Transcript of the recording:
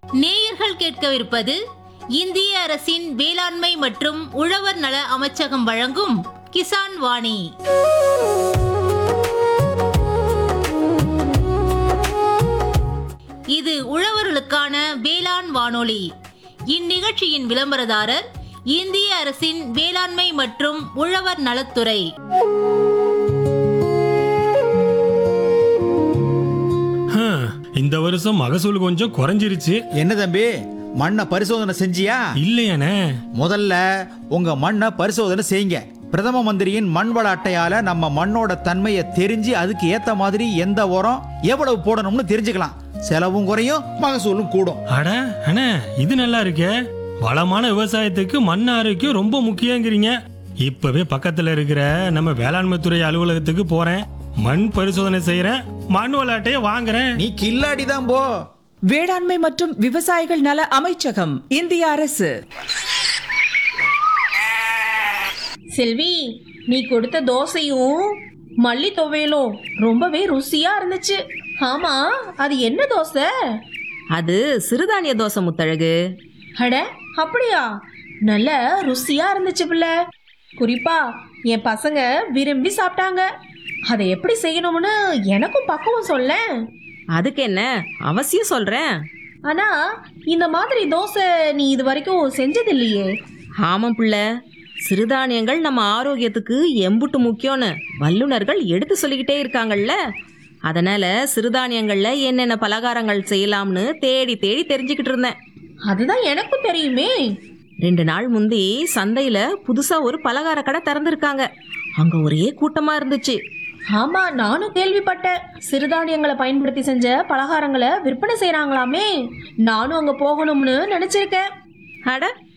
நேயர்கள் கேட்கவிருப்பது இந்திய அரசின் வேளாண்மை மற்றும் உழவர் நல அமைச்சகம் வழங்கும் கிசான் வாணி இது உழவர்களுக்கான வேளாண் வானொலி இந்நிகழ்ச்சியின் விளம்பரதாரர் இந்திய அரசின் வேளாண்மை மற்றும் உழவர் நலத்துறை ஹம், இந்த வருஷம் மகசூல் கொஞ்சம் குறைஞ்சிருச்சு என்ன தம்பி மண்ணை பரிசோதனை செஞ்சியா இல்லையானே முதல்ல உங்க மண்ணை பரிசோதனை செய்யுங்க பிரதம மந்திரியின் மண் வள அட்டையால நம்ம மண்ணோட தன்மையை தெரிஞ்சு அதுக்கு ஏத்த மாதிரி எந்த உரம் எவ்வளவு போடணும்னு தெரிஞ்சுக்கலாம் செலவும் குறையும் மகசூலும் கூடும் அட அண்ணே இது நல்லா இருக்கே வளமான விவசாயத்துக்கு மண் ஆரோக்கியம் ரொம்ப முக்கியங்கிறீங்க இப்பவே பக்கத்துல இருக்கிற நம்ம வேளாண்மை துறை அலுவலகத்துக்கு போறேன் மண் பரிசோதனை செய்யறேன் மண் விளையாட்டையே வாங்குறேன் நீ கில்லாடி தான் போ வேளாண்மை மற்றும் விவசாயிகள் நல அமைச்சகம் இந்திய அரசு செல்வி நீ கொடுத்த தோசையும் மல்லி துவையலும் ரொம்பவே ருசியா இருந்துச்சு ஆமா அது என்ன தோசை அது சிறுதானிய தோசை முத்தழகு அட அப்படியா நல்ல ருசியா இருந்துச்சு பிள்ளை குறிப்பா என் பசங்க விரும்பி சாப்பிட்டாங்க அதை எப்படி செய்யணும்னு எனக்கும் பக்குவம் சொல்லேன் அதுக்கு என்ன அவசியம் சொல்றேன் ஆனா இந்த மாதிரி தோசை நீ இது வரைக்கும் செஞ்சதில்லையே ஆமாம் புள்ள சிறுதானியங்கள் நம்ம ஆரோக்கியத்துக்கு எம்புட்டு முக்கியம்னு வல்லுனர்கள் எடுத்து சொல்லிக்கிட்டே இருக்காங்கல்ல அதனால சிறுதானியங்கள்ல என்னென்ன பலகாரங்கள் செய்யலாம்னு தேடி தேடி தெரிஞ்சுக்கிட்டு இருந்தேன் அதுதான் எனக்கும் தெரியுமே ரெண்டு நாள் முந்தி சந்தையில புதுசா ஒரு பலகார கடை திறந்திருக்காங்க அங்க ஒரே கூட்டமா இருந்துச்சு ஆமா நானும் கேள்விப்பட்டேன் சிறுதானியங்களை பயன்படுத்தி செஞ்ச பலகாரங்களை விற்பனை செய்றாங்களாமே நானும் அங்க போகணும்னு நினைச்சிருக்கேன் அட